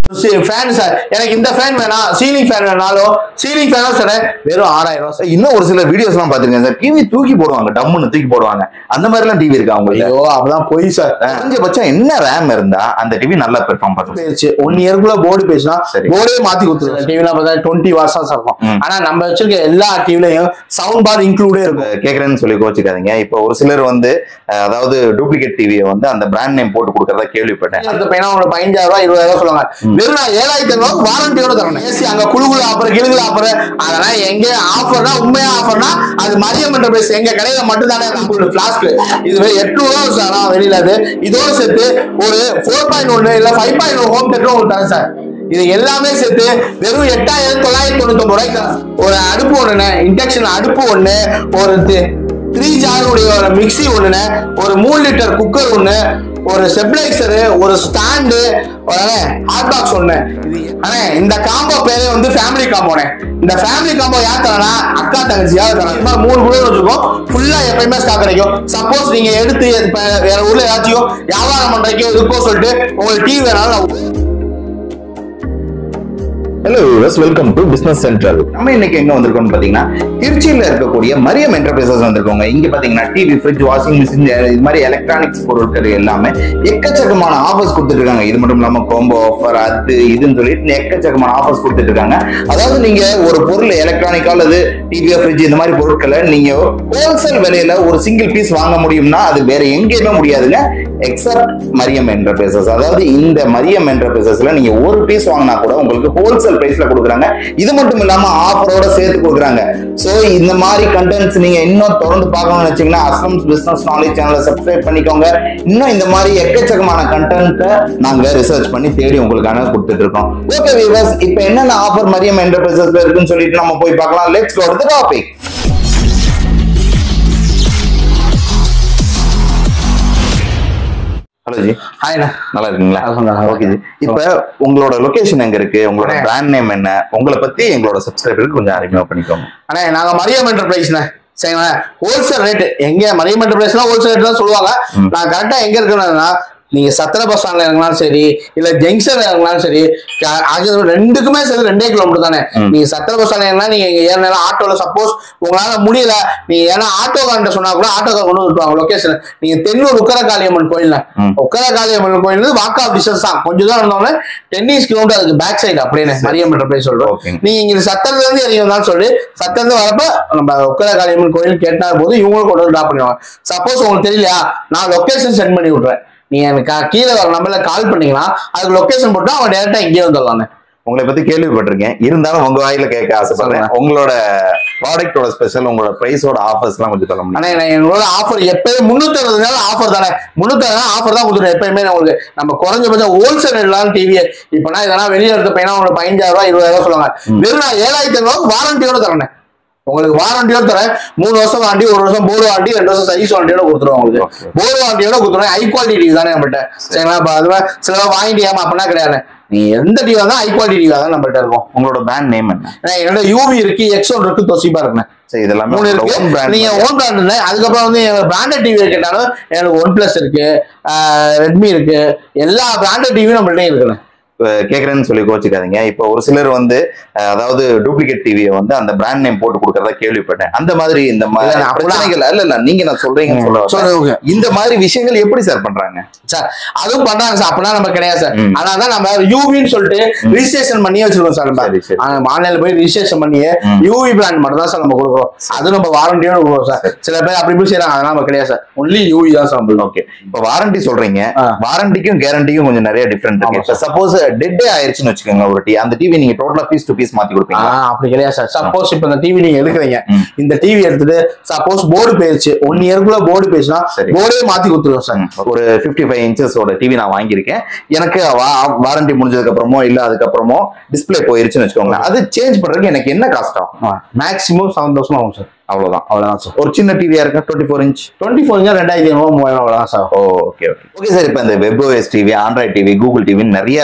Fan sir எனக்கு இந்த fan வேணாம் சீலிங் ஃபேன் வேணாலும் சீலிங் ஃபேனும் சார் வெறும் ஆறாயிரம் ரூபாய் சார் இன்னும் ஒரு சில வீடியோஸ் எல்லாம் பாத்துருக்கேன் சார் டிவி தூக்கி போடுவாங்க டம்முன்னு தூக்கி போடுவாங்க அந்த மாதிரி எல்லாம் டிவி இருக்கா உங்களுக்கு ஐயோ அப்பதான் போய் சார் குறைஞ்சபட்சம் என்ன ரேம் இருந்தா அந்த டிவி நல்லா பெர்ஃபார்ம் பண்ணும் போயிருச்சு ஒன் இயர்க்குள்ள போர்டு பேசினா சரி. போர்டே மாத்தி கொடுத்துருவோம் டிவில பார்த்தா டுவெண்ட்டி வாட்ஸ் தான் சார் இருக்கும் ம். ஆனா நம்ம வச்சிருக்க எல்லா டிவிலையும் சவுண்ட் பார் இன்க்ளூடே இருக்கும் கேக்குறேன்னு சொல்லி கோச்சுக்காதீங்க இப்போ ஒரு சிலர் வந்து அஹ், அதாவது டூப்ளிகேட் டிவியை வந்து அந்த பிராண்ட் நேம் போட்டு கொடுக்கறதா கேள்விப்பட்டேன் இந்த பையனா உங்களுக்கு பதினஞ்சாயிரம் ரூபாய் இருபதாயிரம் ரூபாய் சொல்லுவாங்க வெறும் நான் ஏழாயிரத்தி ஐநூறு வாரண்டியோட தரணும் ஏசி அங்க குழுகுல ஆஃபர் கிழுகுல ஆஃபர் அதெல்லாம் எங்க ஆஃபர்னா உண்மையா ஆஃபர்னா அது மரியம் என்டர்பிரைஸ் எங்க கடையில மட்டும் தானே பிளாஸ்க் இதுவே எட்நூறு ரூபா சார் ஆனா வெளியில அது இதோட சேர்த்து ஒரு ஃபோர் பாயிண்ட் ஒன்னு இல்ல ஃபைவ் பாயிண்ட் ஒன் ஹோம் தேட்டரும் உங்களுக்கு தரேன் சார் இது எல்லாமே சேர்த்து வெறும் எட்டாயிரத்தி தொள்ளாயிரத்தி தொண்ணூத்தி ஒன்பது ரூபாய்க்கு தரேன். ஒரு அடுப்பு ஒண்ணுண்ணே இண்டக்ஷன் அடுப்பு ஒண்ணு ஒரு த்ரீ ஜாருடைய ஒரு மிக்ஸி ஒண்ணுண்ணே ஒரு மூணு லிட்டர் குக்கர் ஒண்ணு ஒரு ஸ்டெபிளைசர் ஒரு ஸ்டாண்டு ஹாட் பாக்ஸ் ஒண்ணு இது அண்ணே இந்த காம்போ பேரே வந்து ஃபேமிலி காம்போனே இந்த ஃபேமிலி காம்போ யார் தரனா அக்கா தங்கச்சி யார் தரா இந்த மாதிரி மூணு கூட வச்சிருக்கோம் ஃபுல்லா எப்பயுமே ஸ்டாக் கிடைக்கும் சப்போஸ் நீங்க எடுத்து இப்ப வேற ஊர்ல ஏதாச்சும் வியாபாரம் பண்றதுக்கு இருக்கோ சொல்லிட்டு உங்களுக்கு டிவி வேணாலும் நான் hello welcome to business central நம்ம இன்னைக்கு எங்க வந்திருக்கோம்னு பாத்தீங்கன்னா திருச்சியில இருக்கக்கூடிய மரியம் என்டர்பிரைசஸ் வந்திருக்கோங்க இங்க பாத்தீங்கன்னா டிவி ஃப்ரிட்ஜ் வாஷிங் மிஷின் இது மாதிரி எலக்ட்ரானிக்ஸ் பொருட்கள் எல்லாமே எக்கச்சக்கமான ஆஃபர்ஸ் கொடுத்துட்டு இருக்காங்க இது மட்டும் இல்லாம கோம்போ ஆஃபர் அது இதுன்னு சொல்லிட்டு எக்கச்சக்கமான ஆஃபர்ஸ் கொடுத்துட்டு இருக்காங்க அதாவது நீங்க ஒரு பொருள் எலக்ட்ரானிக்கா அல்லது டிவி ஃப்ரிட்ஜ் இந்த மாதிரி பொருட்களை நீங்க ஹோல்சேல் விலையில ஒரு சிங்கிள் பீஸ் வாங்க முடியும்னா அது வேற எங்கேயுமே முடியாதுங்க எக்ஸப்ட் மரியம் என்டர்பிரைசஸ் அதாவது இந்த மரியம் என்டர்பிரைசஸ்ல நீங்க ஒரு பீஸ் வாங்கினா கூட உங்களுக்கு ஹோல்சேல் பிரைஸ்ல கொடுக்குறாங்க இது மட்டும் இல்லாம ஆஃபரோட சேர்த்து கொடுக்குறாங்க சோ இந்த மாதிரி கண்டென்ட்ஸ் நீங்க இன்னும் தொடர்ந்து பார்க்கணும்னு நினைச்சீங்கன்னா அஸ்லம்ஸ் பிசினஸ் நாலேஜ் சேனலை சப்ஸ்கிரைப் பண்ணிக்கோங்க இன்னும் இந்த மாதிரி எக்கச்சக்கமான கண்டென்ட்டை நாங்க ரிசர்ச் பண்ணி தேடி உங்களுக்கான கொடுத்துட்டு இருக்கோம் ஓகே வீவர்ஸ் இப்போ என்னென்ன ஆஃபர் மரியம் என்டர்பிரைசஸ்ல இருக்குன்னு சொல்லிட்டு நம்ம போய் பார்க்கலாம் let's go to topic hello ji ஹாய்ண்ணா நல்லா இருக்கீங்களா நல்லா இருக்கேன். ஓகே ஜி இப்ப உங்களோட லொகேஷன் எங்க இருக்கு உங்களோட அண்ணே. பிராண்ட் நேம் என்ன உங்களை பத்தி எங்களோட சப்ஸ்கிரைபருக்கு கொஞ்சம் அறிமுகம் பண்ணிக்கோங்க அண்ணே நாங்க மரியம் என்டர்பிரைஸ்ண்ணே சரிங்களா ஹோல்சேல் ரேட் எங்க மரியம் என்டர்பிரைஸ்னா ஹோல்சேல் ரேட் தான் சொல்லுவாங்க ம். நான் கரெக்டா எங்க இருக்கேன்னா நீங்க சத்திர பஸ் ஸ்டாண்ட்ல இறங்கினாலும் சரி இல்ல ஜங்ஷன்ல இறங்கினாலும் சரி க- அது ரெண்டுக்குமே சரி ரெண்டே கிலோமீட்டர் தானே ம். நீங்க சத்திர பஸ் ஸ்டாண்ட்ல இறங்கினா நீங்க இங்க ஏறினா ஆட்டோல சப்போஸ் உங்களால முடியல நீங்க ஏன்னா ஆட்டோக்காரன்ட்ட சொன்னா கூட ஆட்டோக்கார கொண்டு விட்டுருவாங்க லொகேஷன் நீங்க தென்னூர் உக்கர காளியம்மன் கோயில்ல ம். உக்கர காளியம்மன் கோயில் வந்து வாக் ஆஃப் டிஸ்டன்ஸ் தான் கொஞ்சம் தான் இருந்தோம்னா டென்னிஸ் கிலோமீட்டர் அதுக்கு பேக் சைடு அப்படியே மரியம் என்டர்பிரைஸ் சொல்றோம் Okay. நீங்க இங்க சத்திரத்துல இருந்து இறங்கி வந்தாலும் சொல்லி சத்திரத்துல இருந்து வரப்ப நம்ம உக்கர காளியம்மன் கோயில் கேட்டா போது இவங்களும் கொண்டு வந்து ட்ராப் பண்ணுவாங்க சப்போஸ் உங்களுக்கு தெரியலையா நான் லொகேஷன் சென்ட் பண்ணி விட்றேன் நீங்க எனக்கு கா- கீழே வர நம்பர்ல கால் பண்ணீங்கன்னா அதுக்கு லொகேஷன் போட்டா அவன் டேரக்டா இங்கே வந்துடலான்னு உங்களை பத்தி கேள்விப்பட்டிருக்கேன் இருந்தாலும் உங்க வாயில கேட்க ஆசைப்படுறேன் சொல்லுங்க. உங்களோட ப்ராடக்டோட ஸ்பெஷல் உங்களோட பிரைஸோட ஆஃபர்ஸ் எல்லாம் கொஞ்சம் சொல்ல முடியும் ஆனா நான் எங்களோட ஆஃபர் எப்பயுமே முன்னூத்தி அறுபது நாள் ஆஃபர் தானே முன்னூத்தி அறுபது ஆஃபர் தான் கொடுத்துருவோம் எப்பயுமே நான் உங்களுக்கு நம்ம குறைஞ்சபட்சம் ஹோல்சேல் ரேட்லாம் டிவி இப்பனா இதெல்லாம் வெளியே எடுத்த பையனா உங்களுக்கு பதினஞ்சாயிரம் ரூபாய் இருபதாயிரம் ரூபாய் சொல்லுவாங்க வெறும் நான் ஏழாயிரத்தி ஐநூறு வாரண்டியோட தரேன் உங்களுக்கு வாரண்டியோட தரேன் மூணு வருஷம் வாரண்டி ஒரு வருஷம் போர்டு வாரண்டி ரெண்டு வருஷம் சைஸ் வாரண்டியோட கொடுத்துருவோம் உங்களுக்கு Okay. போர்டு வாரண்டியோட கொடுத்துருவோம் ஹை குவாலிட்டி டிவி தானே நம்மகிட்ட சரிங்களா இப்போ அதுவே சில வாங்கிட்டு ஏமா அப்படின்னா கிடையாது நீ எந்த டிவி தான் ஹை குவாலிட்டி டிவி தான் நம்மகிட்ட இருக்கும் உங்களோட பிராண்ட் நேம் என்ன ஏன்னா என்னோட யூவி இருக்கு எக்ஸ் ஒன் இருக்கு தொசிபா இருக்குண்ணே சரி இதெல்லாமே மூணு உங்களோட own இருக்கு brand நீங்க மாதிரி. ஓன் பிராண்ட் இல்லை அதுக்கப்புறம் வந்து எனக்கு பிராண்டட் டிவி கேட்டாலும் எனக்கு ஒன் பிளஸ் இருக்கு ரெட்மி இருக்கு எல்லா பிராண்டட் டிவியும் நம்மள்ட்ட இருக்குண்ணே இப்ப கேக்குறேன்னு சொல்லி கோச்சுக்காதீங்க இப்போ ஒரு சிலர் வந்து அஹ், அதாவது டூப்ளிகேட் டிவியை வந்து அந்த பிராண்ட் நேம் போட்டு கொடுக்கறதா கேள்விப்பட்டேன் அந்த மாதிரி இந்த மாதிரி இல்ல, அப்படிலாம் பிரச்சனைகள் இல்ல இல்ல நீங்க நான் சொல்றீங்கன்னு சொல்ல வரேன். சொல்லுங்க இந்த மாதிரி விஷயங்கள் எப்படி சார் பண்றாங்க சார் அதுவும் பண்றாங்க சார் அப்படின்னா நம்ம கிடையாது சார் ம். ஆனா தான் நம்ம யூவின்னு சொல்லிட்டு ரிஜிஸ்ட்ரேஷன் பண்ணி வச்சிருக்கோம் சார் நம்ம சரி, சரி. ஆன்லைன்ல போய் ரிஜிஸ்ட்ரேஷன் பண்ணி ம். யூவி பிராண்ட் மட்டும் தான் சார் நம்ம கொடுக்குறோம் அது நம்ம வாரண்டியோட கொடுக்குறோம் சார் சில பேர் அப்படி இப்படி செய்யறாங்க அதெல்லாம் நம்ம கிடையாது சார் ஒன்லி யூவி தான் சார் நம்மளுக்கு ஓகே இப்போ வாரண்டி சொல்றீங்க ஆ. வாரண்டிக்கும் கேரண்டிக்கும் கொஞ்சம் நிறைய டிஃபரெண்ட் ஆமா இருக்கு சப்போஸ் டெட்டே ஆயிருச்சுன்னு வச்சுக்கோங்க ஒரு டி அந்த டிவி நீங்க டோட்டலா பீஸ் டு பீஸ் மாத்தி ஆ, கொடுப்பீங்க அப்படி கிடையாது சார் சப்போஸ் இப்ப இந்த டிவி நீங்க எடுக்கிறீங்க ம். இந்த டிவி எடுத்துட்டு சப்போஸ் போர்டு போயிருச்சு ஒன் இயர்க்குள்ள போர்டு போயிருச்சுன்னா சரி. போர்டே மாத்தி கொடுத்துருவோம் சார் ஒரு 55 ஃபைவ் இன்ச்சஸோட டிவி நான் வாங்கியிருக்கேன் எனக்கு வாரண்டி முடிஞ்சதுக்கு அப்புறமோ இல்ல அதுக்கப்புறமோ டிஸ்ப்ளே போயிருச்சுன்னு வச்சுக்கோங்களேன் அது சேஞ்ச் பண்றதுக்கு எனக்கு என்ன காஸ்ட் ஆகும் மேக்ஸிமம் செவன் தௌசண்ட் ஆகும் சார் அவ்வளவுதான் அவ்வளவுதான் சார் ஒரு சின்ன டிவியா இருக்கா twenty four inch twenty four ரெண்டாயிரத்தி ஐநூறு மூவாயிரம் அவ்வளவுதான் sir okay okay okay sir இப்போ இந்த web OS TV Android TV Google TV நிறைய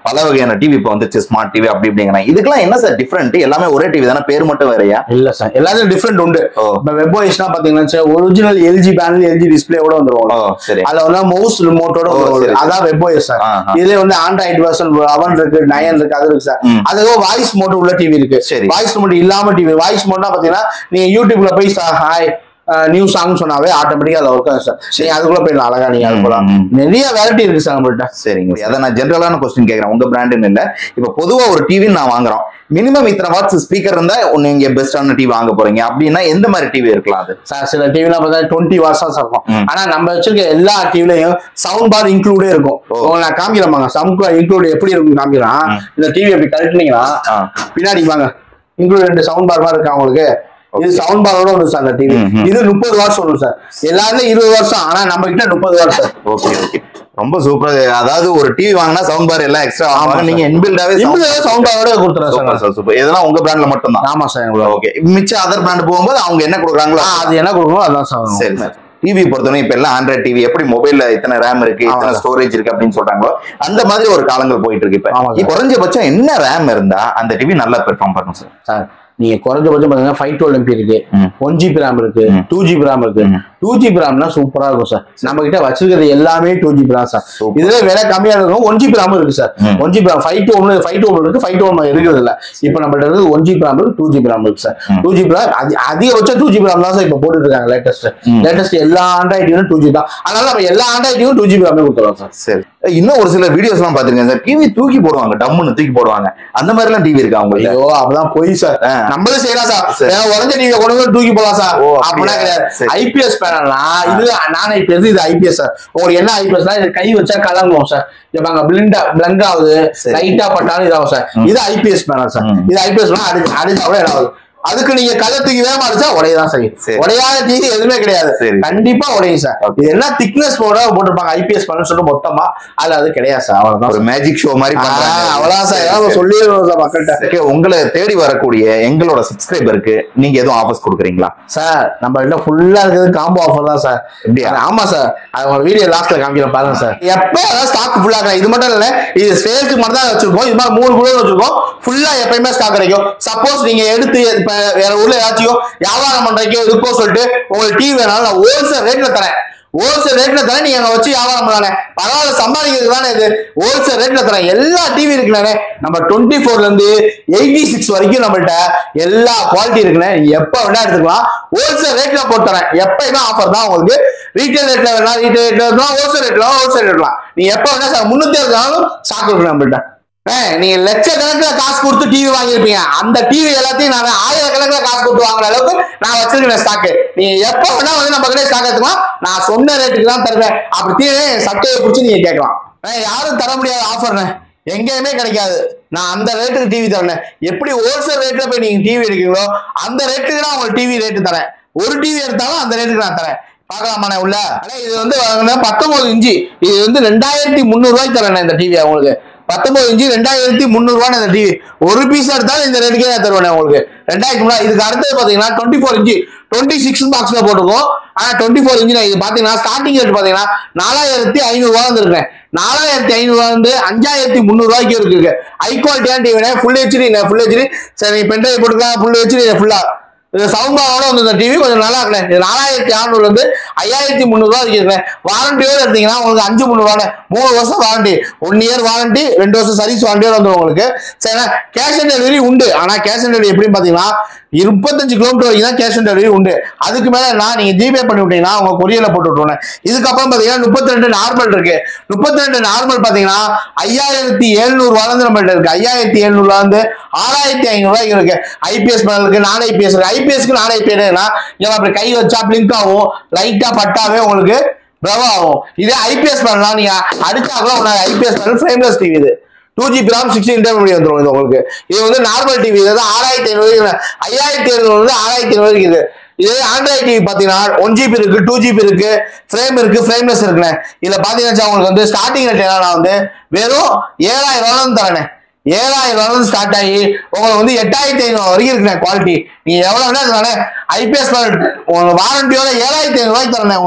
பல வகையான டிவி இப்போ வந்துச்சு ஸ்மார்ட் டிவி அப்படி இப்படிங்கிறாங்க இதுக்கெல்லாம் என்ன சார் டிஃப்ரெண்ட் எல்லாமே ஒரே டிவி தானே பேர் மட்டும் வேறயா இல்ல சார் எல்லாத்துக்கும் டிஃப்ரெண்ட் உண்டு ஓ இப்ப வெப் ஓஎஸ்னா பாத்தீங்கன்னா ஒரிஜினல் எல்ஜி பேனல் எல்ஜி டிஸ்பிளேவோட வந்துரும் ஓ சரி அதுல வந்து மவுஸ் ரிமோட்டோட ஓ, வந்துரும் சரி. அதான் வெப் ஓஎஸ் சார் ஆஹா. இதுல வந்து ஆண்ட்ராய்டு வெர்ஷன் அவன் இருக்கு நயன் இருக்கு அது இருக்கு சார் ம். அதுக்கு வாய்ஸ் மோட் உள்ள டிவி இருக்கு சரி. வாய்ஸ் மோட் இல்லாம டிவி வாய்ஸ் மோட்னா பாத்தீங்கன்னா நீங்க யூடியூப்ல போய் ஹாய் நியூ சாங் சொன்னாவே ஆட்டோமேட்டிக்கா அதுல ஒர்க் ஆகும் சார் நீங்க அதுக்குள்ள போயிடலாம் அழகா நீங்க அது போலாம் ம், ம். நிறைய வெரைட்டி இருக்கு சார் நம்மள்ட்ட சரிங்க அதை நான் ஜென்ரலான கொஸ்டின் கேட்கறேன் உங்க பிராண்டுன்னு இல்ல இப்ப பொதுவா ஒரு டிவி நான் வாங்குறோம் மினிமம் இத்தனை வாட்ஸ் ஸ்பீக்கர் இருந்தா நீங்க பெஸ்டான டிவி வாங்க போறீங்க அப்படின்னா எந்த மாதிரி டிவி இருக்கலாம் அது சார் சில டிவிலாம் பார்த்தா டுவெண்ட்டி வாட்ஸ் தான் சார் இருக்கும் ம். ஆனா நம்ம வச்சிருக்க எல்லா டிவிலையும் சவுண்ட் பார் இன்க்ளூடே இருக்கும் ஓ. உங்களுக்கு நான் காமிக்கிறேன் சவுண்ட் இன்க்ளூட் எப்படி இருக்கும் காமிக்கிறேன் ம். இந்த டிவி அப்படி கழட்டினீங்கன்னா ஆ. பின்னாடி வாங்க இன்க்ளூட் ரெண்டு சவுண்ட் பார் மாதிரி இருக்கா உங்களுக்கு இது சவுண்ட் பாரோட வரும் சார் அந்த டிவி ம், ம். இது முப்பது வாட்ஸ் வரும் சார் எல்லாருமே இருபது வருஷம் ஆனா நம்ம கிட்ட முப்பது வாட்ஸ் சார் ஓகே ஓகே ரொம்ப சூப்பர் அதாவது ஒரு டிவி வாங்கினா சவுண்ட் பார் எல்லாம் எக்ஸ்ட்ரா ஆமா வாங்க சார். நீங்க இன்பில்டாவே சவுண்ட் பாரோட கொடுத்துறேன் சூப்பர் சார் சார் சூப்பர் இதெல்லாம் உங்க பிராண்ட்ல மட்டும் தான் ஆமா சார் எங்களுக்கு ஓகே மிச்ச அதர் பிராண்ட் போகும்போது அவங்க என்ன கொடுக்குறாங்களோ ஆ, அது என்ன கொடுக்கணும் அதான் சார் வரும். சரி சார் டிவி பொறுத்தவரை இப்ப எல்லாம் ஆண்ட்ராய்ட் டிவி எப்படி மொபைல்ல இத்தனை ரேம் இருக்கு ஆமா இத்தனை சார். ஸ்டோரேஜ் இருக்கு அப்படின்னு சொல்றாங்களோ அந்த மாதிரி ஒரு காலங்கள் போயிட்டு இருக்கு இப்ப ஆமா சார். இப்ப குறைஞ்சபட்சம் என்ன ரேம் இருந்தா அந்த டிவி நல்லா பெர்ஃபார்ம் பண்ணும் சார் சார் நீங்க குறைஞ்சபட்சம் பாத்தீங்கன்னா ஃபைவ் டுவெல் எம்பி இருக்கு ம். ஒன் ஜிபி ரேம் இருக்கு ம். டூ ஜிபி ரேம் இருக்கு ம். டூ ஜிபி ரேம்னா சூப்பரா இருக்கும் சார் நம்ம கிட்ட வச்சிருக்கிறது எல்லாமே two GB RAM sir Super. இதுல விலை கம்மியா இருக்கும் ஒன் ஜிபி ரேம் இருக்கு சார் ம். One GB RAM five two ஒன்று ஃபைவ் டூ ஒன்று இருக்கு ஃபைவ் டூ ஒன்று இருக்கிறது இல்ல இப்போ நம்மள்ட்ட இருக்குது ஒன் ஜிபி ரேம் இருக்கு டூ ஜிபி ரேம் இருக்கு சார் ம். டூ ஜிபி ரேம் அதிகபட்சம் டூ ஜிபி ரேம் தான் சார் இப்போ போட்டுட்டு இருக்காங்க லேட்டஸ்ட் ம். லேட்டஸ்ட் எல்லா ஆண்ட்ராய்டும் டூ ஜிபி தான் அதனால நம்ம எல்லா ஆண்ட்ராய்டும் டூ ஜிபி ரேமே கொடுத்துருவோம் சார் சரி இன்னும் ஒரு சில வீடியோஸ் எல்லாம் பாத்துருக்கேன் சார் டிவி தூக்கி போடுவாங்க டம்முன்னு தூக்கி போடுவாங்க அந்த மாதிரி எல்லாம் டிவி இருக்கா உங்களுக்கு ஐயோ அப்பதான் போய் சார் ஆ. நம்மளும் செய்யலாம் சார் சரி. ஏன்னா உடஞ்ச நீங்க கொண்டு வந்து தூக்கி போலாம் சார் ஓ, அப்படியா? அப்படிலாம் கிடையாது சரி. ஐபிஎஸ் பேனல்னா இது நான் ஐபிஎஸ் இது ஐபிஎஸ் சார் உங்களுக்கு என்ன ஐபிஎஸ்னா இது கை வச்சா கலங்கும் சார் இப்பாங்க பிளிண்டா பிளங்க் ஆகுது சரி. லைட்டா பட்டாலும் இதாகும் சார் ம். இது ஐபிஎஸ் பேனல் சார் ம். இது ஐபிஎஸ் அடிச்சு அடிச்சா கூட என்ன ஆகுது அதுக்கு நீங்க கதை தூக்கி வேகமா அடிச்சா உடையதான் சரி சரி. உடையாத டிவி எதுவுமே கிடையாது சரி. கண்டிப்பா உடையும் சார் Okay. இது என்ன திக்னஸ் போட போட்டிருப்பாங்க ஐபிஎஸ் பேனல் சொல்லிட்டு மொத்தமா அதுல அது கிடையாது சார் அவ்வளவுதான் ஒரு மேஜிக் ஷோ மாதிரி பண்றாங்க. ஆ, அவ்வளவுதான் சார் ஏதாவது சொல்லிடுவோம் சார் மக்கள்கிட்ட Okay, உங்களை தேடி வரக்கூடிய எங்களோட சப்ஸ்கிரைபருக்கு நீங்க எதுவும் ஆஃபர்ஸ் கொடுக்குறீங்களா சார் நம்ம கிட்ட ஃபுல்லா இருக்கிறது காம்போ ஆஃபர் தான் சார் அப்படியா? ஆமா சார் அது ஒரு வீடியோ லாஸ்ட்ல காமிக்கிறேன் பாருங்க சார் எப்போ அதாவது ஸ்டாக் ஃபுல்லா கிடைக்கும் இது மட்டும் இல்ல இது சேல்ஸ்க்கு மட்டும் தான் வச்சிருக்கோம் இது மாதிரி மூணு குழு வச்சிருக்கோம் ஃபுல்லா எப்பயுமே ஸ்டாக் கிடைக்கும் சப்போஸ் நீங்க எடுத்து இப்ப வேற ஊர்ல ஏதாச்சும் வியாபாரம் பண்றதுக்கோ இருக்கோ சொல்லிட்டு உங்களுக்கு டிவி வேணாலும் நான் ஹோல்சேல் ரேட்ல தரேன் ஹோல்சேல் ரேட்ல தரேன் நீங்க அங்க வச்சு வியாபாரம் பண்ணலானே பரவாயில்ல சம்பாதிக்கிறது தானே இது ஹோல்சேல் ரேட்ல தரேன் எல்லா டிவி இருக்குண்ணே நம்ம டுவெண்ட்டி ஃபோர்ல இருந்து எயிட்டி சிக்ஸ் வரைக்கும் நம்மள்ட்ட எல்லா குவாலிட்டி இருக்குண்ணே நீங்க எப்ப வேணா எடுத்துக்கலாம் ஹோல்சேல் ரேட்ல போட்டு தரேன் எப்பயுமே ஆஃபர் தான் உங்களுக்கு ரீட்டைல் ரேட்ல வேணா ரீட்டைல் ரேட்ல வேணா ஹோல்சேல் ரேட்ல ஹோல்சேல் ரேட்லாம் நீங்க எப்ப வேணா சார் முன்னூத்தி இருந்தாலும் ஸ்டாக் இருக்கு நம்மள்ட்ட ஏய், நீங்க லட்சக்கணக்குல காசு கொடுத்து டிவி வாங்கியிருப்பீங்க அந்த டிவி எல்லாத்தையும் நான் ஆயிரக்கணக்குல காசு கொடுத்து வாங்குற அளவுக்கு நான் வச்சிருக்கேன் ஸ்டாக்கு நீங்க எப்ப வேணா வந்து நம்ம கிட்ட ஸ்டாக் எடுத்துக்கலாம் நான் சொன்ன ரேட்டுக்கு தான் தருவேன் அப்படி சட்டையை பிடிச்சி நீங்க கேட்கலாம் ஏய், யாரும் தர முடியாத ஆஃபர்னு எங்கேயுமே கிடைக்காது நான் அந்த ரேட்டுக்கு டிவி தரேன் எப்படி ஹோல்சேல் ரேட்ல போய் நீங்க டிவி எடுக்கீங்களோ அந்த ரேட்டுக்கு நான் உங்களுக்கு டிவி ரேட்டு தரேன் ஒரு டிவி எடுத்தாலும் அந்த ரேட்டுக்கு நான் தரேன் பார்க்கலாமாண்ணே உள்ள ஆனா இது வந்து வாங்கினா பத்தொன்பது இன்ச்சு இது வந்து ரெண்டாயிரத்தி முந்நூறு ரூபாய்க்கு தரேன் இந்த டிவி உங்களுக்கு பத்தொன்பது இன்ச்சு ரெண்டாயிரத்தி முந்நூறு ரூபாய் இந்த டிவி ஒரு பீஸ் எடுத்தாலும் இந்த ரேட்டுக்கே நான் தருவேன் உங்களுக்கு ரெண்டாயிரத்தி முன்னாடி இதுக்கு அடுத்தது பாத்தீங்கன்னா twenty four inch twenty six பாக்ஸ்ல போட்டுருக்கோம் ஆனா டுவெண்ட்டி ஃபோர் இன்ச்சு இது பாத்தீங்கன்னா ஸ்டார்டிங் ரேட் பாத்தீங்கன்னா நாலாயிரத்தி ஐநூறு ரூபா வந்து இருக்கேன் நாலாயிரத்தி ஐநூறு ரூபா வந்து அஞ்சாயிரத்தி முந்நூறு ரூபாய்க்கு இருக்கு ஹை குவாலிட்டியான TV full HD full HD சரி பென்ட்ரைவ் போட்டுக்கலாம் ஃபுல் ஹெச்டி ஃபுல்லா இது சவுண்ட் பாரோட வந்து இந்த டிவி கொஞ்சம் நல்லா இருக்கேன் இது நாலாயிரத்தி அறுநூறுல இருந்து ஐயாயிரத்தி முந்நூறுவா வச்சிருக்கேன் வாரண்டியோட எடுத்தீங்கன்னா உங்களுக்கு அஞ்சு முந்நூறுவா மூணு வருஷம் வாரண்டி ஒன் இயர் வாரண்டி ரெண்டு வருஷம் சர்வீஸ் வாரண்டியோட வந்துடும் உங்களுக்கு சரி கேஷ் ஆன் டெலிவரி உண்டு ஆனா கேஷ் ஆன் டெலிவரி எப்படின்னு பாத்தீங்கன்னா முப்பத்தஞ்சு கிலோமீட்டர் வரைக்கும் தான் கேஷ் ஆன் டெலிவரி உண்டு அதுக்கு மேல நான் நீங்க ஜிபே பண்ணி விட்டீங்கன்னா உங்க கொரியர்ல போட்டு விட்டுருவேன் இதுக்கப்புறம் பாத்தீங்கன்னா முப்பத்தி ரெண்டு நார்மல் இருக்கு முப்பத்தி ரெண்டு நார்மல் பாத்தீங்கன்னா ஐயாயிரத்தி எழுநூறு வளர்ந்து நம்மள்ட்ட இருக்கு ஐயாயிரத்தி எழுநூறுல இருந்து ஆறாயிரத்தி ஐநூறு ரூபாய்க்கு இருக்கு ஐபிஎஸ் இருக்கு நான் ஐபிஎஸ் இருக்கு ஐபிஎஸ்க்கு நான் ஐபிஎஸ்னா இவன் அப்படி கை வச்சா பிளிங்க் ஆகும் லைட்டா பட்டாவே உங்களுக்கு பிரவா ஆகும் இதே ஐபிஎஸ் பண்ணலாம் நீங்க அடிச்சா கூட உனக்கு ஐபிஎஸ் பண்ண ஃப்ரேம்லெஸ் டிவி இது two GB RAM sixty intermediate வந்துடும் இது உங்களுக்கு இது வந்து நார்மல் டிவி இது ஆறாயிரத்தி ஐநூறு ஐயாயிரத்தி எழுநூறு வந்து ஆறாயிரத்தி ஐநூறு இருக்குது இதே ஆண்ட்ராய்ட் டிவி பாத்தீங்கன்னா ஒன் ஜிபி இருக்கு டூ ஜிபி இருக்கு ஃப்ரேம் இருக்கு ஃப்ரேம்லெஸ் இருக்குண்ணே இதுல பாத்தீங்கன்னா உங்களுக்கு வந்து ஸ்டார்டிங் ரேட் என்னன்னா வந்து வெறும் ஏழாயிரம் ரூபாய் தரேனே ஏழாயிரம் ரூபாய் ஸ்டார்ட் ஆகி உங்களுக்கு வந்து எட்டாயிரத்தி ஐநூறு வரைக்கும் இருக்குண்ணே குவாலிட்டி நீங்க எவ்வளவு வேணா தானே ஐபிஎஸ் உங்களுக்கு வாரண்டியோட ஏழாயிரத்தி ஐநூறு ரூபாய்க்கு தரேன் உங்களுக்கு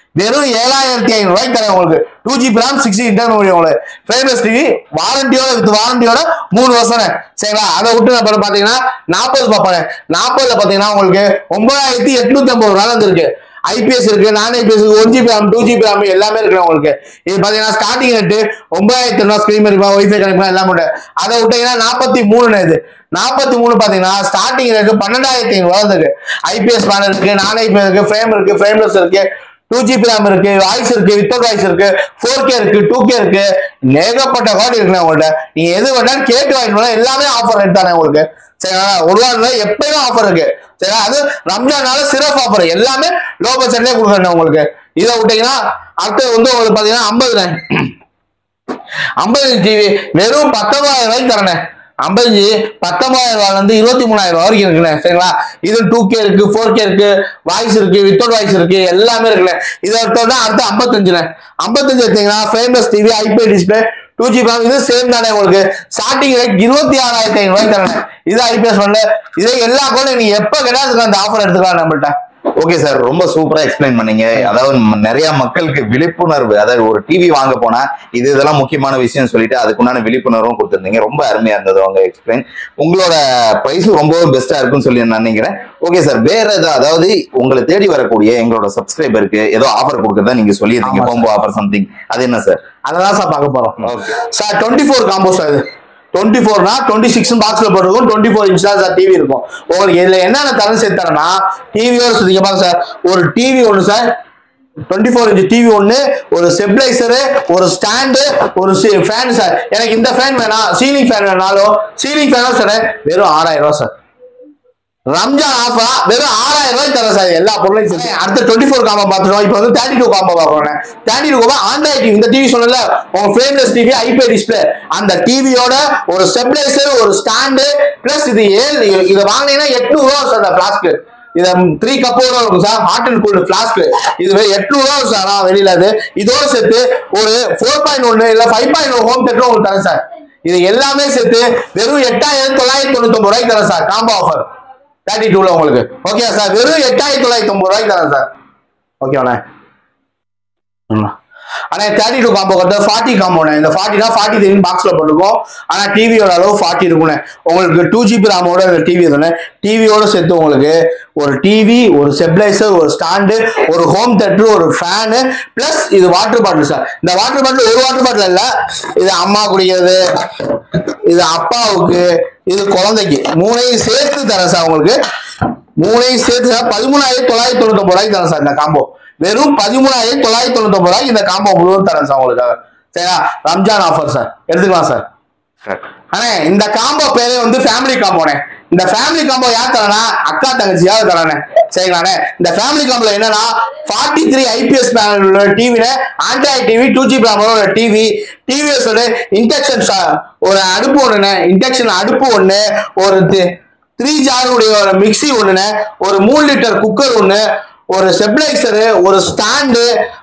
வெறும் ஏழாயிரத்தி ஐநூறு ரூபாய்க்கு தரேன் உங்களுக்கு two GB RAM sixty internal உங்களுக்கு ஃபேமஸ் டிவி வாரண்டியோட வித் வாரண்டியோட மூணு வருஷம் சரிங்களா அதை விட்டு நம்ம பாத்தீங்கன்னா நாற்பது பார்ப்பேன் நாற்பதுல பாத்தீங்கன்னா உங்களுக்கு ஒன்பதாயிரத்தி எட்நூத்தி ஐம்பது ரூபா இருக்கு ஐபிஎஸ் இருக்கு நான் IPS one GB RAM two GB RAM எல்லாமே இருக்கு உங்களுக்கு இது பாத்தீங்கன்னா ஸ்டார்டிங் ரேட்டு ஒன்பதாயிரத்தி ரூபா ஸ்கிரீன் இருப்பா ஒய்ஃபை கனெக்ட் எல்லாம் உண்டு அதை விட்டீங்கன்னா நாற்பத்தி மூணு இது நாற்பத்தி மூணு பாத்தீங்கன்னா ஸ்டார்டிங் ரேட்டு பன்னெண்டாயிரத்தி ஐநூறு இருக்கு ஐபிஎஸ் பேனல் இருக்கு நான் ஐபிஎஸ் இருக்கு ஃப்ரேம் இருக்கு ஃப்ரேம்லெஸ் இருக்கு டூ ஜிபி ரேம் இருக்கு வாய்ஸ் இருக்கு வித்தவுட் வாய்ஸ் இருக்கு ஃபோர் கே இருக்கு டூ கே இருக்கு ஏகப்பட்ட கார்டு இருக்குண்ணே உங்கள்ட்ட நீங்க எது வேணாலும் கேட்டு வாங்கிட்டு போனா எல்லாமே ஆஃபர் ரேட் தானே உங்களுக்கு சரிங்களா ஒரு வாரம் எப்பயுமே ஆஃபர் இருக்கு சரிங்களா அது ரம்ஜானால சிறப்பு ஆஃபர் எல்லாமே லோ பட்ஜெட்லயே கொடுக்குறேன் உங்களுக்கு இதை விட்டீங்கன்னா அடுத்து வந்து உங்களுக்கு பாத்தீங்கன்னா ஐம்பது ஐம்பது டிவி வெறும் பத்தொன்பதாயிரம் ரூபாய்க்கு தரேனே ஐம்பது பத்தொன்பதாயிரம் ரூபாயில இருந்து இருபத்தி மூணாயிரம் ரூபாய் வரைக்கும் இருக்குண்ணே சரிங்களா இது டூ கே இருக்கு ஃபோர் கே இருக்கு வாய்ஸ் இருக்கு வித்தவுட் வாய்ஸ் இருக்கு எல்லாமே இருக்குண்ணே இதை விட்டோம்னா அடுத்து ஐம்பத்தஞ்சுண்ணே ஐம்பத்தஞ்சு எடுத்தீங்கன்னா famous TV IP display two G இது சேம் தானே உங்களுக்கு ஸ்டார்டிங் ரேட் இருபத்தி ஆறாயிரத்தி ஐநூறு ரூபாய்க்கு தரேன் இது ஐபிஎஸ் பண்ணல இதே எல்லா கூட நீங்க எப்ப கிடையாது அந்த ஆஃபர் எடுத்துக்கலாம் நம்மள்ட்ட ஓகே சார் ரொம்ப சூப்பரா எக்ஸ்பிளைன் பண்ணீங்க அதாவது ம- நிறைய மக்களுக்கு விழிப்புணர்வு அதாவது ஒரு டிவி வாங்க போனா இது இதெல்லாம் முக்கியமான விஷயம் சொல்லிட்டு அதுக்குண்டான விழிப்புணர்வும் கொடுத்துருந்தீங்க ரொம்ப அருமையா இருந்தது உங்க எக்ஸ்பிளைன் உங்களோட பிரைஸும் ரொம்பவும் பெஸ்டா இருக்கும்னு சொல்லி நான் நினைக்கிறேன் ஓகே சார் வேற ஏதாவது அதாவது உங்களை தேடி வரக்கூடிய எங்களோட சப்ஸ்கிரைபருக்கு ஏதோ ஆஃபர் கொடுக்கறதா நீங்க சொல்லியிருந்தீங்க ஆமா கோம்போ ஆஃபர் சம்திங் அது என்ன சார் அததான் சார் பார்க்க போறோம் okay sir twenty four combo sir இது டுவெண்ட்டி ஃபோர்னா டுவெண்ட்டி சிக்ஸ் பாக்ஸ்ல போட்டிருக்கும் டுவெண்ட்டி ஃபோர் இன்ச் தான் சார் டிவி இருக்கும் உங்களுக்கு இதுல என்னென்ன தரம் சேர்த்து தரேன்னா டிவியோட சுத்திங்க பாருங்க சார் ஒரு டிவி ஒன்று sir twenty four inch TV ஒன்று ஒரு ஸ்டெபிளைசரு ஒரு ஸ்டாண்டு ஒரு ஃபேன் சார் எனக்கு இந்த ஃபேன் வேணாம் சீலிங் ஃபேன் வேணாலும் சீலிங் ஃபேனும் சார் வெறும் ஆறாயிரம் ரூபாய் சார் ரம்ஜான் ஆஃபரா வெறும் ஆறாயிரம் ரூபாய் தரேன் சார் எல்லா பொருளையும் சேர்த்து. அடுத்த டுவெண்ட்டி ஃபோர் காம்போ பார்த்துட்டோம் இப்போ வந்து தேர்ட்டி டூ காம்போ பார்க்கணும் thirty two combo Android TV இந்த டிவி சொன்னல உங்க ஃப்ரேம்லெஸ் டிவி ஐபி டிஸ்பிளே அந்த டிவியோட ஒரு ஸ்டெபிளைசர் ஒரு ஸ்டாண்டு பிளஸ் இது ஏழு இதை வாங்கினீங்கன்னா எட்நூறு ரூபா சார் அந்த ஃபிளாஸ்க்கு இதை த்ரீ கப்போட இருக்கும் சார் ஹாட் அண்ட் கூல்டு ஃபிளாஸ்க்கு இது எட்நூறு ரூபா சார் நான் வெளியில அது இதோட சேர்த்து ஒரு ஃபோர் பாயிண்ட் ஒன்று இல்லை ஃபைவ் பாயிண்ட் ஒன் ஹோம் தேட்டரும் உங்களுக்கு தரேன் சார் இது எல்லாமே சேர்த்து வெறும் எட்டாயிரத்தி தொள்ளாயிரத்தி தொண்ணூத்தி ரூபாய்க்கு தரேன் சார் காம்போ ஆஃபர் தேர்ட்டி டூல உங்களுக்கு ஓகே சார் வெறும் எட்டாயிரத்தி தொள்ளாயிரத்தி ஒன்பது ரூபாய்க்கு தரேன் சார் ஓகேண்ணே ஆனா தேர்ட்டி டூ காம்போ கட்ட ஃபார்ட்டி காம்போண்ணே இந்த ஃபார்ட்டினா ஃபார்ட்டி த்ரீ பாக்ஸ்ல போட்டுருக்கோம் ஆனா டிவியோட அளவு ஃபார்ட்டி இருக்குண்ணே உங்களுக்கு டூ ஜிபி ராமோட இந்த டிவி தானே டிவியோட சேர்த்து உங்களுக்கு ஒரு டிவி ஒரு ஸ்டெபிளைசர் ஒரு ஸ்டாண்டு ஒரு ஹோம் தேட்டர் ஒரு ஃபேனு பிளஸ் இது வாட்டர் பாட்டில் சார் இந்த வாட்டர் பாட்டில் ஒரு வாட்டர் பாட்டில் இல்ல இது அம்மா குடிக்கிறது இது அப்பாவுக்கு இது குழந்தைக்கு மூணையும் சேர்த்து தரேன் சார் உங்களுக்கு மூணையும் சேர்த்து சார் பதிமூணாயிரத்தி தொள்ளாயிரத்தி தொண்ணூத்தி ரூபாய்க்கு தரேன் சார் இந்த காம்போ வெறும் பதிமூணாயிரத்தி தொள்ளாயிரத்தி தொண்ணூத்தி ரூபாய்க்கு இந்த காம்போ முழுவதும் தரேன் சார் உங்களுக்கு சரியா ரம்ஜான் ஆஃபர் சார் எடுத்துக்கலாம் சார் அண்ணே இந்த காம்போ பேரே வந்து ஃபேமிலி காம்போனே இந்த ஃபேமிலி காம்போ யார் தரனா அக்கா தங்கச்சியாவது தரானே சரிங்களாண்ணே இந்த ஃபேமிலி காம்போல என்னன்னா ஃபார்ட்டி த்ரீ ஐபிஎஸ் பேனல் உள்ள டிவில ஆண்ட்ராய்ட் டிவி டூ ஜி உள்ள டிவி டிவிஎஸ் இன்டெக்ஷன் ஒரு அடுப்பு ஒண்ணுண்ணே இன்டெக்ஷன் அடுப்பு ஒண்ணு ஒரு த்ரீ ஜாருடைய ஒரு மிக்ஸி ஒண்ணுண்ணே ஒரு மூணு லிட்டர் குக்கர் ஒண்ணு ஒரு ஸ்டெபிளைசரு ஒரு ஸ்டாண்டு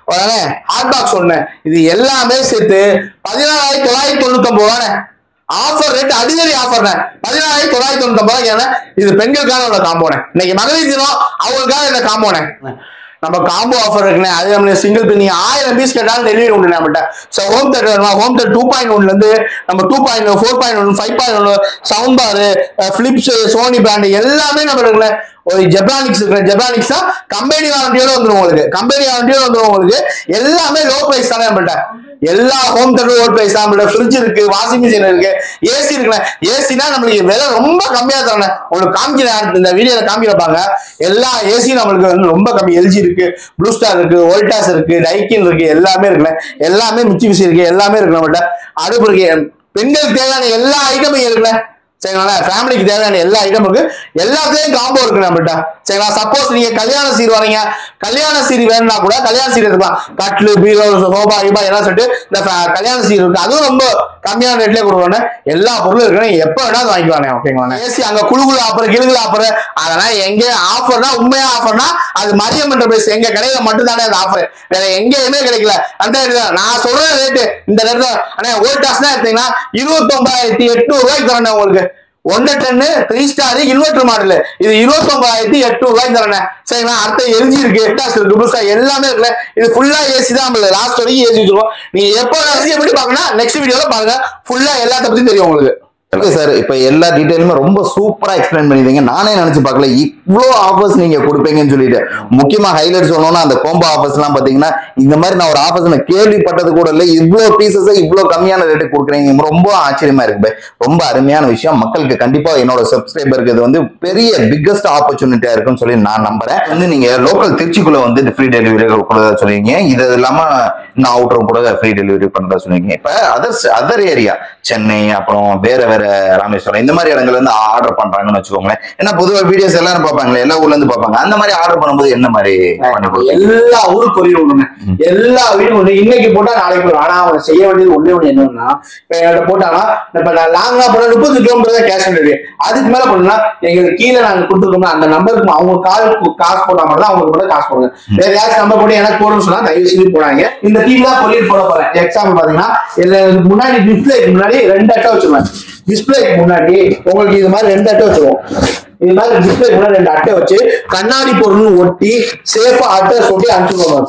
ஹாட் பாக்ஸ் ஒண்ணு இது எல்லாமே சேர்த்து பதினாலாயிரத்தி தொள்ளாயிரத்தி தொண்ணூத்தி ஒன்பது ரூபாண்ணே ஆஃபர் ரேட் அதிகரி ஆஃபர் பதினாயிரத்தி தொள்ளாயிரத்தி தொண்ணூத்தி ஒன்பது ஏன்னா இது பெண்களுக்கான உள்ள காம்போனே இன்னைக்கு மகளிர் தினம் அவங்களுக்காக இந்த காம்போனே நம்ம காம்போ ஆஃபர் இருக்குண்ணே அது நம்ம சிங்கிள் நீங்க ஆயிரம் பீஸ் கேட்டாலும் டெலிவரி உண்டு நம்மகிட்ட ஸோ ஹோம் தேட்டர் வேணுமா ஹோம் தேட்டர் டூ பாயிண்ட் ஒன்ல இருந்து நம்ம two point four point one five point one sound பாரு பிலிப்ஸ் சோனி பிராண்ட் எல்லாமே நம்ம இருக்குல்ல ஒரு ஜெப்ரானிக்ஸ் இருக்கு ஜெப்ரானிக்ஸ் தான் கம்பெனி வாரண்டியோட வந்துடும் உங்களுக்கு கம்பெனி வாரண்டியோட வந்துடும் உங்களுக்கு எல்லாமே லோ பிரைஸ் தானே நம்மள்ட்ட எல்லா ஹோம் தேட்டரும் லோ பிரைஸ் தான் நம்மள்ட்ட ஃப்ரிட்ஜ் இருக்கு வாஷிங் மிஷின் இருக்கு ஏசி இருக்குல்ல ஏசினா நம்மளுக்கு விலை ரொம்ப கம்மியா தரணும் உங்களுக்கு காமிக்கிறேன் இந்த வீடியோல காமிக்கிறப்பாங்க எல்லா ஏசியும் நம்மளுக்கு வந்து ரொம்ப கம்மி எல்ஜி இருக்கு ப்ளூ ஸ்டார் இருக்கு வோல்டாஸ் இருக்கு டைக்கின் இருக்கு எல்லாமே இருக்குல்ல எல்லாமே மிச்சி மிஷி இருக்கு எல்லாமே இருக்கு நம்மள்ட்ட அடுப்பு இருக்கு பெண்களுக்கு தேவையான எல்லா ஐட்டமும் இருக்குல்ல சரிங்களா ஃபேமிலிக்கு தேவையான எல்லா ஐட்டமும் இருக்கு எல்லாத்துலயும் காம்போ இருக்கு நம்மகிட்ட சரிங்களா சப்போஸ் நீங்க கல்யாண சீர் வரீங்க கல்யாண சீர் வேணும்னா கூட கல்யாண சீர் எடுக்கலாம் கட்லு பீரோ சோபா ஈபா எல்லாம் சொல்லிட்டு இந்த ஃப- கல்யாண சீர் இருக்கு அதுவும் ரொம்ப கம்மியான ரேட்லயே கொடுக்குறோம் எல்லா பொருளும் இருக்கு நீங்க எப்ப வேணாலும் வாங்கிக்கலாம் ஓகேங்களா ஏசி அங்க குழுகுல ஆஃபர் கிழுகுல ஆஃபர் அதெல்லாம் எங்க ஆஃபர்னா உண்மையா ஆஃபர்னா அது மரியம் என்டர்பிரைஸ் எங்க கடையில மட்டும் தானே அந்த ஆஃபர் வேற எங்கேயுமே கிடைக்கல அந்த rate தான். நான் சொல்ற ரேட்டு இந்த ரேட்டு அண்ணா வோல்டாஸ் தான் எடுத்தீங்கன்னா இருபத்தி ஒன்பதாயிரத்தி எட்நூறு ரூபாய்க்கு தரேன் உங்களுக்கு ஒன்றரை ton three star inverter model இது இருபத்தி ஒன்பதாயிரத்தி எட்நூறு ரூபாய் தரேன் சரிங்களா அடுத்த எல்ஜி இருக்கு எட்டாஸ் இருக்கு புதுசா எல்லாமே இருக்குல்ல இது ஃபுல்லா ஏசி தான் நம்மள லாஸ்ட் வரைக்கும் ஏசி வச்சிருக்கோம் நீங்க எப்போ ஏசி எப்படி பார்க்கணும் நெக்ஸ்ட் வீடியோல பாருங்க ஃபுல்லா எல்லாத்த பத்தியும் தெரியும் உங்களுக்கு ஓகே சார் இப்ப எல்லா டீடைலுமே ரொம்ப சூப்பரா எக்ஸ்பிளைன் பண்ணிருந்தீங்க நானே நினைச்சு பார்க்கல இவ்வளோ ஆஃபர்ஸ் நீங்க கொடுப்பீங்கன்னு சொல்லிட்டு முக்கியமா ஹைலைட் சொல்லணும்னா அந்த கோம்போ ஆஃபர்ஸ் எல்லாம் பாத்தீங்கன்னா இந்த மாதிரி நான் ஒரு ஆஃபர்ஸ் நான் கேள்விப்பட்டது கூட இல்லை இவ்வளோ பீசஸ் இவ்வளோ கம்மியான ரேட்டு கொடுக்குறீங்க ரொம்ப ஆச்சரியமா இருக்கு பை. ரொம்ப அருமையான விஷயம் மக்களுக்கு கண்டிப்பா என்னோட சப்ஸ்கிரைபருக்கு இது வந்து பெரிய பிக்கஸ்ட் ஆப்பர்ச்சுனிட்டியா இருக்கும்னு சொல்லி நான் நம்புறேன் வந்து நீங்க லோக்கல் திருச்சிக்குள்ள வந்து ஃப்ரீ டெலிவரி கொடுறதா சொல்லுவீங்க இது இல்லாம இன்னும் அவுட்டரும் கூட ஃப்ரீ டெலிவரி பண்றதா சொல்லுவீங்க இப்ப அதர்ஸ் அதர் ஏரியா சென்னை அப்புறம் வேற வேற ராமேஸ்வரம் இந்த மாதிரி இடங்கள்ல இருந்து ஆர்டர் பண்றாங்கன்னு வச்சுக்கோங்களேன் ஏன்னா பொதுவா வீடியோஸ் எல்லாரும் பார்ப்பாங்களே எல்லா ஊர்ல இருந்து பார்ப்பாங்க அந்த மாதிரி ஆர்டர் பண்ணும்போது என்ன மாதிரி பண்ணி கொடுப்பீங்க எல்லா ஊருக்கு கொரியர் விடுங்க எல்லா வீடும் ஒண்ணு இன்னைக்கு போட்டா நாளைக்கு வரும் ஆனா அவங்க செய்ய வேண்டியது ஒண்ணே ஒண்ணு என்னன்னா இப்ப என்கிட்ட போட்டாங்கன்னா இப்ப நான் லாங்கா போனா முப்பது கிலோமீட்டர் தான் கேஷ் ஆன் டெலிவரி அதுக்கு மேல பண்ணா எங்களுக்கு கீழே நாங்க கொடுத்துருக்கோம்னா அந்த நம்பருக்கு அவங்க கால் காசு போட்டா மட்டும் தான் அவங்களுக்கு மட்டும் காசு போடுங்க வேற யாராச்சும் நம்பர் போட்டு எனக்கு போடணும்னு சொன்னா தயவு செஞ்சு போடாங்க இந்த டீம் தான் கொரியர் போட போறேன் எக்ஸாம்பிள் பாத்தீங்கன்னா இதுல முன்னாடி டிஸ்பிளேக்கு முன்னாடி ரெண்டு அட்டை வச்சிருவேன் டிஸ்பிளேக்கு முன்னாடி உங்களுக்கு இது மாதிரி ரெண்டு அட்டை வச்சிருவோம் இது மாதிரி டிஸ்பிளே கூட ரெண்டு அட்டை வச்சு கண்ணாடி பொருள் ஒட்டி சேஃபா அட்டை ஒட்டி அனுப்பிச்சுடுவாங்க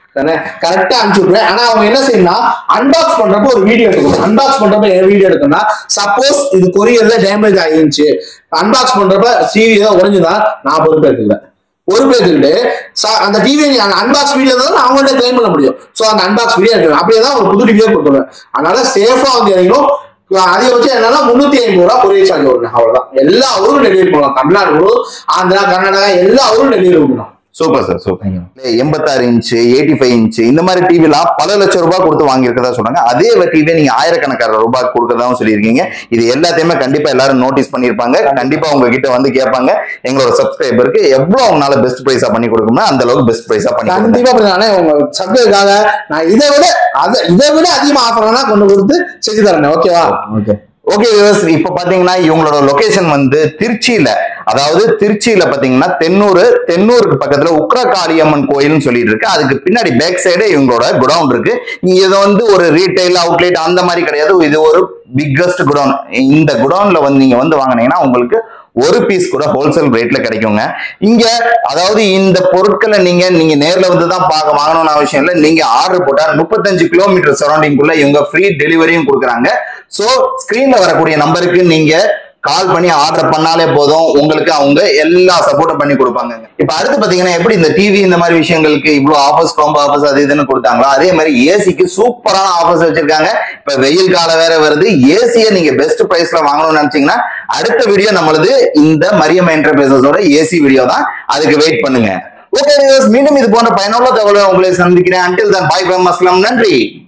கரெக்டா அனுப்பிச்சு விட்டுருவேன் ஆனா அவங்க என்ன செய்யணும்னா அன்பாக்ஸ் பண்றப்ப ஒரு வீடியோ எடுக்கணும் அன்பாக்ஸ் பண்றப்ப என்ன வீடியோ எடுக்கணும்னா சப்போஸ் இது கொரியர்ல டேமேஜ் ஆகிருந்துச்சு அன்பாக்ஸ் பண்றப்ப சீவி ஏதாவது உடஞ்சுதா நான் பொறுப்பேற்றுக்கிறேன் பொறுப்பேற்றுக்கிட்டு ச- அந்த டிவி அன்பாக்ஸ் வீடியோ தான் நான் அவங்கள்ட்ட கிளைம் பண்ண முடியும் சோ அந்த அன்பாக்ஸ் வீடியோ எடுக்கணும் அப்படியே தான் ஒரு புது டிவியோ கொடுத்துருவேன் அதனால சேஃபா வந்து இறங்கணும் அதிகபட்சம் என்னன்னா முன்னூத்தி ஐம்பது ரூபா கொரியர் சார்ஜ் வரும் அவ்வளவுதான் எல்லா ஊரும் டெலிவரி பண்ணலாம் தமிழ்நாடு முழுவதும் ஆந்திரா கர்நாடகா எல்லா ஊரும் டெலிவரி பண்ணலாம் சூப்பர் சார் சூப்பர் எண்பத்தாறு இன்ச்சு எயிட்டி ஃபைவ் இன்ச்சு இந்த மாதிரி டிவிலாம் பல லட்சம் ரூபாய் கொடுத்து வாங்கியிருக்கதா சொன்னாங்க அதே டிவியை நீங்க ஆயிரக்கணக்கான ரூபாய் கொடுக்கறதாவும் சொல்லியிருக்கீங்க இது எல்லாத்தையுமே கண்டிப்பா எல்லாரும் நோட்டீஸ் பண்ணியிருப்பாங்க கண்டிப்பா உங்ககிட்ட வந்து கேட்பாங்க எங்களோட சப்ஸ்கிரைபருக்கு எவ்வளவு அவங்களால பெஸ்ட் பிரைஸா பண்ணி கொடுக்கணும்னா அந்த அளவுக்கு பெஸ்ட் பிரைஸா பண்ணி கொடுங்க. கண்டிப்பா பண்ணானே உங்க சப்ஸ்கிரைபருக்காக நான் இதை விட அதை இதை விட அதிகமா ஆஃபர் கொண்டு கொடுத்து செஞ்சு தரேன் ஓகேவா ஓகே ஓகே வியூவர்ஸ் இப்ப பாத்தீங்கன்னா இவங்களோட லொகேஷன் வந்து திருச்சியில அதாவது திருச்சியில பாத்தீங்கன்னா தென்னூர் தென்னூருக்கு பக்கத்துல உக்ரகாளியம்மன் கோயில்னு சொல்லிட்டு இருக்கு அதுக்கு பின்னாடி பேக் சைடு இவங்களோட குடவுன் இருக்கு நீங்க இது வந்து ஒரு ரீட்டைல் அவுட்லெட் அந்த மாதிரி கிடையாது இது ஒரு பிக்கஸ்ட் குடவுன் இந்த குடவுன்ல வந்து நீங்க வந்து வாங்குனீங்கன்னா உங்களுக்கு ஒரு பீஸ் கூட ஹோல்சேல் ரேட்ல கிடைக்குங்க இங்க அதாவது இந்த பொருட்களை நீங்க நீங்க நேர்ல வந்து தான் பார்க்க வாங்கணும்னு அவசியம் இல்லை நீங்க ஆர்டர் போட்டா முப்பத்தஞ்சு கிலோமீட்டர் சரௌண்டிங்குள்ள இவங்க ஃப்ரீ டெலிவரியும் கொடுக்குறாங்க சோ ஸ்கிரீன்ல வரக்கூடிய நம்பருக்கு நீங்க கால் பண்ணி ஆர்டர் பண்ணாலே போதும் உங்களுக்கு அவங்க எல்லா சப்போர்ட்டும் பண்ணி கொடுப்பாங்க இப்ப அடுத்து பாத்தீங்கன்னா எப்படி இந்த டிவி இந்த மாதிரி விஷயங்களுக்கு இவ்வளவு ஆஃபர்ஸ் காம்போ ஆஃபர்ஸ் அது இதுன்னு கொடுத்தாங்களோ அதே மாதிரி ஏசிக்கு சூப்பரான ஆஃபர்ஸ் வச்சிருக்காங்க இப்ப வெயில் காலம் வேற வருது ஏசியை நீங்க பெஸ்ட் பிரைஸ்ல வாங்கணும்னு நினைச்சீங்கன்னா அடுத்த வீடியோ நம்மளது இந்த மரியம் என்டர்பிரைசஸோட ஏசி வீடியோ தான் அதுக்கு வெயிட் பண்ணுங்க ஓகே மீண்டும் இது போன்ற பயனுள்ள தகவலை உங்களை சந்திக்கிறேன் அன்டில் தான் பாய் அஸ்லாம் நன்றி